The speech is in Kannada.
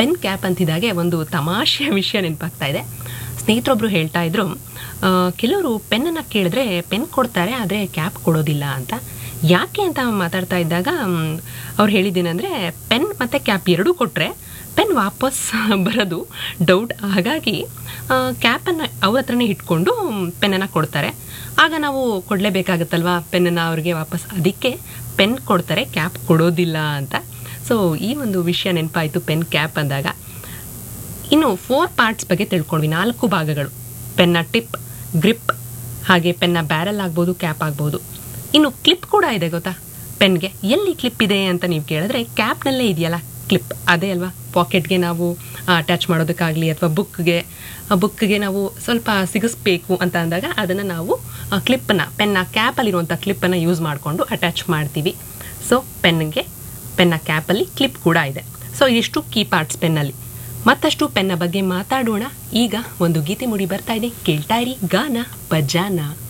ಪೆನ್ ಕ್ಯಾಪ್ ಅಂತಿದ್ದಾಗೆ ಒಂದು ತಮಾಷೆಯ ವಿಷಯ ನೆನಪಾಗ್ತಾ ಇದೆ ಸ್ನೇಹಿತರೊಬ್ಬರು ಹೇಳ್ತಾ ಇದ್ರು ಆ, ಕೆಲವರು ಪೆನ್ನನ್ನು ಕೇಳಿದ್ರೆ ಪೆನ್ ಕೊಡ್ತಾರೆ ಆದರೆ ಕ್ಯಾಪ್ ಕೊಡೋದಿಲ್ಲ ಅಂತ ಯಾಕೆ ಅಂತ ಮಾತಾಡ್ತಾ ಇದ್ದಾಗ ಮ್, ಅವ್ರು ಹೇಳಿದ್ದೇನೆಂದರೆ ಪೆನ್ ಮತ್ತು ಕ್ಯಾಪ್ ಎರಡೂ ಕೊಟ್ಟರೆ ಪೆನ್ ವಾಪಸ್ ಬರೋದು ಡೌಟ್ ಹಾಗಾಗಿ ಕ್ಯಾಪನ್ನು ಅವ್ರ ಹತ್ರನೇ ಇಟ್ಕೊಂಡು ಪೆನ್ನನ್ನು ಕೊಡ್ತಾರೆ ಆಗ ನಾವು ಕೊಡಲೇಬೇಕಾಗತ್ತಲ್ವಾ ಪೆನ್ನನ್ನು ಅವ್ರಿಗೆ ವಾಪಸ್ ಅದಕ್ಕೆ ಪೆನ್ ಕೊಡ್ತಾರೆ ಕ್ಯಾಪ್ ಕೊಡೋದಿಲ್ಲ ಅಂತ ಸೊ ಈ ಒಂದು ವಿಷಯ ನೆನಪಾಯಿತು ಪೆನ್ ಕ್ಯಾಪ್ ಅಂದಾಗ ಇನ್ನು ಫೋರ್ ಪಾರ್ಟ್ಸ್ ಬಗ್ಗೆ ತಿಳ್ಕೊಂಡ್ವಿ ನಾಲ್ಕು ಭಾಗಗಳು ಪೆನ್ನ ಟಿಪ್ ಗ್ರಿಪ್ ಹಾಗೆ ಪೆನ್ನ ಬ್ಯಾರಲ್ ಆಗ್ಬೋದು ಕ್ಯಾಪ್ ಆಗ್ಬೋದು ಇನ್ನು ಕ್ಲಿಪ್ ಕೂಡ ಇದೆ ಗೊತ್ತಾ ಪೆನ್ಗೆ ಎಲ್ಲಿ ಕ್ಲಿಪ್ ಇದೆ ಅಂತ ನೀವು ಕೇಳಿದ್ರೆ ಕ್ಯಾಪ್ನಲ್ಲೇ ಇದೆಯಲ್ಲ ಕ್ಲಿಪ್ ಅದೇ ಅಲ್ವಾ ಪಾಕೆಟ್ಗೆ ನಾವು ಅಟ್ಯಾಚ್ ಮಾಡೋದಕ್ಕಾಗಲಿ ಅಥವಾ ಬುಕ್ಗೆ ಬುಕ್ಗೆ ನಾವು ಸ್ವಲ್ಪ ಸಿಗಿಸ್ಬೇಕು ಅಂತ ಅಂದಾಗ ಅದನ್ನು ನಾವು ಕ್ಲಿಪ್ಪನ್ನು ಪೆನ್ನ ಕ್ಯಾಪಲ್ಲಿರುವಂಥ ಕ್ಲಿಪ್ಪನ್ನು ಯೂಸ್ ಮಾಡಿಕೊಂಡು ಅಟ್ಯಾಚ್ ಮಾಡ್ತೀವಿ ಸೊ ಪೆನ್ಗೆ ಪೆನ್ನ ಕ್ಯಾಪಲ್ಲಿ ಕ್ಲಿಪ್ ಕೂಡ ಇದೆ ಸೊ ಇಷ್ಟು ಕೀ ಪಾರ್ಟ್ಸ್ ಪೆನ್ನಲ್ಲಿ ಮತ್ತಷ್ಟು ಪೆನ್ನ ಬಗ್ಗೆ ಮಾತಾಡೋಣ ಈಗ ಒಂದು ಗೀತೆ ಮುಡಿ ಬರ್ತಾ ಇದೆ ಕೇಳ್ತಾ ಇರಿ ಗಾನ ಪಜಾನ